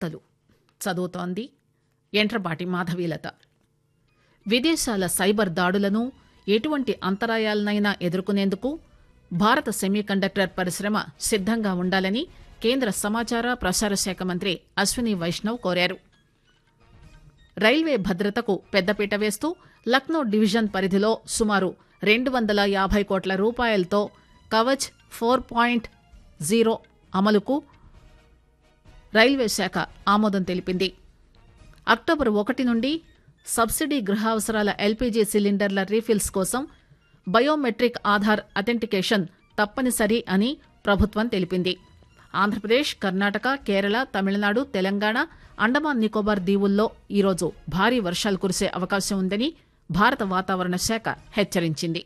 వార్తలు చదువుతోంది ఎంట్రపాటి మాధవీలత విదేశాల సైబర్ దాడులను ఎటువంటి అంతరాయాలనైనా ఎదుర్కొనేందుకు భారత సెమీకండక్టర్ పరిశ్రమ సిద్దంగా ఉండాలని కేంద్ర సమాచార ప్రసార శాఖ మంత్రి అశ్విని వైష్ణవ్ కోరారు రైల్వే భద్రతకు పెద్దపీట వేస్తూ లక్నో డివిజన్ పరిధిలో సుమారు రెండు వందల యాభై కోట్ల రూపాయలతో కవచ్ ఫోర్ పాయింట్ జీరో అమలుకు రైల్వే శాఖ ఆమోదం తెలిపింది అక్టోబర్ ఒకటి నుండి సబ్సిడీ గృహావసరాల ఎల్పీజీ సిలిండర్ల రీఫిల్స్ కోసం బయోమెట్రిక్ ఆధార్ అథెంటికేషన్ తప్పనిసరి అని ప్రభుత్వం తెలిపింది ఆంధ్రప్రదేశ్ కర్ణాటక కేరళ తమిళనాడు తెలంగాణ అండమాన్ నికోబార్ దీవుల్లో ఈరోజు భారీ వర్షాలు కురిసే అవకాశం ఉందని భారత వాతావరణ శాఖ హెచ్చరించింది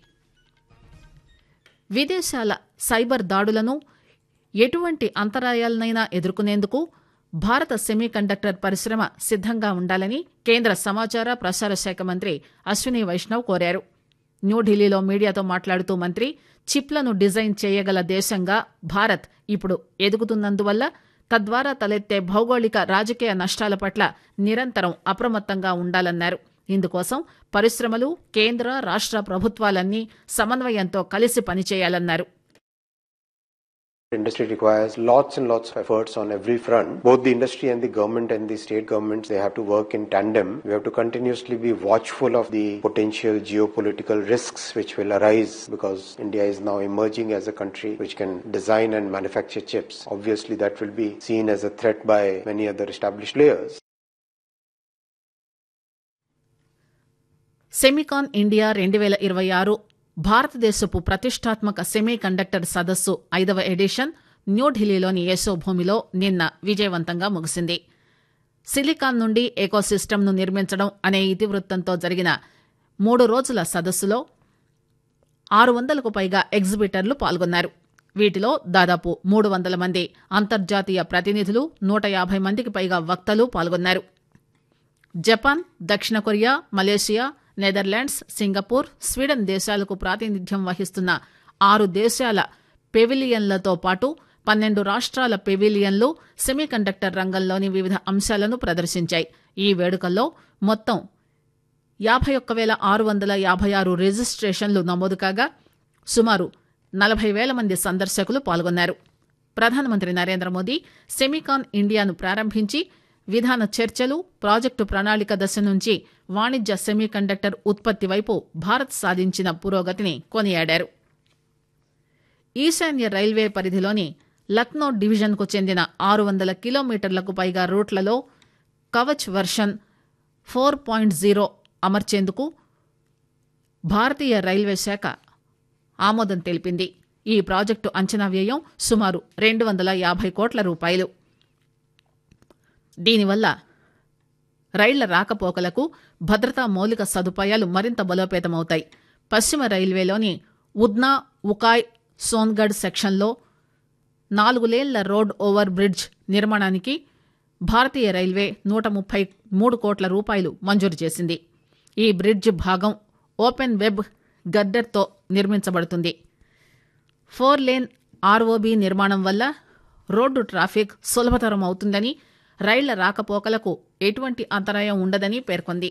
విదేశాల సైబర్ దాడులను ఎటువంటి అంతరాయాలనైనా ఎదుర్కొనేందుకు భారత సెమీకండక్టర్ పరిశ్రమ సిద్దంగా ఉండాలని కేంద్ర సమాచార ప్రసార శాఖ మంత్రి అశ్విని వైష్ణవ్ కోరారు న్యూఢిల్లీలో మీడియాతో మాట్లాడుతూ మంత్రి చిప్లను డిజైన్ చేయగల దేశంగా భారత్ ఇప్పుడు ఎదుగుతున్నందువల్ల తద్వారా తలెత్తే భౌగోళిక రాజకీయ నష్టాల పట్ల నిరంతరం అప్రమత్తంగా ఉండాలన్నారు ఇందుకోసం పరిశ్రమలు కేంద్ర రాష్ట్ర ప్రభుత్వాలన్నీ సమన్వయంతో కలిసి పనిచేయాలన్నారు Industry requires lots and lots of efforts on every front. Both the industry and the government and the state governments, they have to work in tandem. We have to continuously be watchful of the potential geopolitical risks which will arise because India is now emerging as a country which can design and manufacture chips. Obviously, that will be seen as a threat by many other established players. Semicon India రెండు వేల ఇరవై ఆరు భారతదేశపు ప్రతిష్టాత్మక semi conductor సదస్సు ఐదవ edition న్యూఢిల్లీలోని యశోభూమిలో నిన్న విజయవంతంగా ముగిసింది సిలికాన్ నుండి ఎకోసిస్టమ్ను నిర్మించడం అనే ఇతివృత్తంతో జరిగిన మూడు రోజుల సదస్సులో ఆరు వందలకు పైగా ఎగ్జిబిటర్లు పాల్గొన్నారు వీటిలో దాదాపు మూడు వందల మంది అంతర్జాతీయ ప్రతినిధులు నూట యాభై మందికి పైగా వక్తలు పాల్గొన్నారు జపాన్ దక్షిణ Korea Malaysia Netherlands Singapore Sweden దేశాలకు ప్రాతినిధ్యం వహిస్తున్న ఆరు దేశాల పెవిలియన్లతో పాటు పన్నెండు రాష్ట్రాల పెవిలియన్లు సెమీకండక్టర్ రంగంలోని వివిధ అంశాలను ప్రదర్శించాయి ఈ వేడుకల్లో మొత్తం యాభై ఒక్క వేల ఆరు వందల యాభై ఆరు రిజిస్ట్రేషన్లు నమోదు కాగా సుమారు నలభై వేల మంది సందర్శకులు పాల్గొన్నారు ప్రధానమంత్రి నరేంద్ర మోదీ సెమీకాన్ ఇండియాను ప్రారంభించి విధాన చర్చలు ప్రాజెక్టు ప్రణాళిక దశ నుంచి వాణిజ్య సెమీకండక్టర్ ఉత్పత్తి వైపు భారత్ సాధించిన పురోగతిని కొనియాడారు ఈశాన్య రైల్వే పరిధిలోని లక్నో డివిజన్కు చెందిన ఆరు వందల కిలోమీటర్లకు పైగా రూట్లలో Kavach version four point zero అమర్చేందుకు భారతీయ రైల్వే శాఖ ఆమోదం తెలిపింది ఈ ప్రాజెక్టు అంచనా వ్యయం సుమారు రెండు వందల యాభై కోట్ల రూపాయలు దీనివల్ల రైళ్ల రాకపోకలకు భద్రతా మౌలిక సదుపాయాలు మరింత బలోపేతమవుతాయి పశ్చిమ రైల్వేలోని ఉద్నా ఉకాయ్ సోన్గఢ్ సెక్షన్లో నాలుగు లేన్ల రోడ్ ఓవర్ బ్రిడ్జ్ నిర్మాణానికి భారతీయ రైల్వే నూట ముప్పై మూడు కోట్ల రూపాయలు మంజూరు చేసింది ఈ బ్రిడ్జ్ భాగం ఓపెన్ వెబ్ గర్డర్తో నిర్మించబడుతుంది ఫోర్ లేన్ ఆర్ఓబీ నిర్మాణం వల్ల రోడ్డు ట్రాఫిక్ సులభతరం అవుతుందని రైళ్ల రాకపోకలకు ఎటువంటి అంతరాయం ఉండదని పేర్కొంది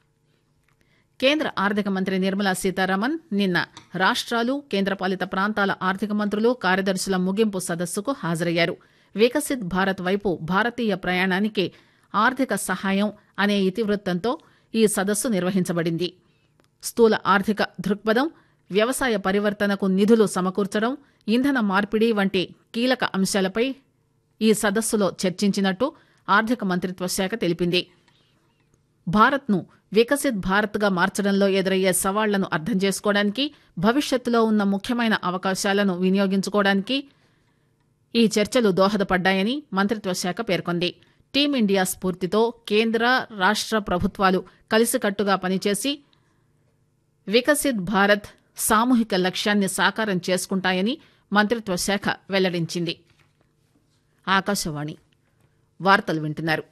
కేంద్ర ఆర్థిక మంత్రి నిర్మలా సీతారామన్ నిన్న రాష్ట్రాలు కేంద్రపాలిత ప్రాంతాల ఆర్థిక మంత్రులు కార్యదర్శుల ముగింపు సదస్సుకు హాజరయ్యారు వికసిత్ భారత్ వైపు భారతీయ ప్రయాణానికి ఆర్థిక సహాయం అనే ఇతివృత్తంతో ఈ సదస్సు నిర్వహించబడింది స్థూల ఆర్థిక దృక్పథం వ్యవసాయ పరివర్తనకు నిధులు సమకూర్చడం ఇంధన మార్పిడి వంటి కీలక అంశాలపై ఈ సదస్సులో చర్చించినట్టు ఆర్థిక మంత్రిత్వ శాఖ తెలిపింది భారత్ను వికసిత్ భారత్గా మార్చడంలో ఎదురయ్యే సవాళ్లను అర్థం చేసుకోవడానికి భవిష్యత్తులో ఉన్న ముఖ్యమైన అవకాశాలను వినియోగించుకోవడానికి ఈ చర్చలు దోహదపడ్డాయని మంత్రిత్వ శాఖ పేర్కొంది టీమిండియా స్ఫూర్తితో కేంద్ర రాష్ట్ర ప్రభుత్వాలు కలిసికట్టుగా పనిచేసి వికసిత్ భారత్ సామూహిక లక్ష్యాన్ని సాకారం చేసుకుంటాయని మంత్రిత్వ శాఖ వెల్లడించింది ఆకాశవాణి వార్తలు వింటున్నారు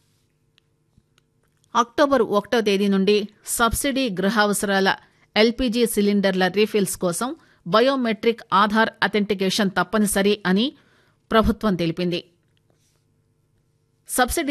అక్టోబర్ ఒకటో తేదీ నుండి సబ్సిడీ గృహావసరాల ఎల్పీజీ సిలిండర్ల రీఫిల్స్ కోసం బయోమెట్రిక్ ఆధార్ అథెంటికేషన్ తప్పనిసరి అని ప్రభుత్వం తెలిపింది సబ్సిడీ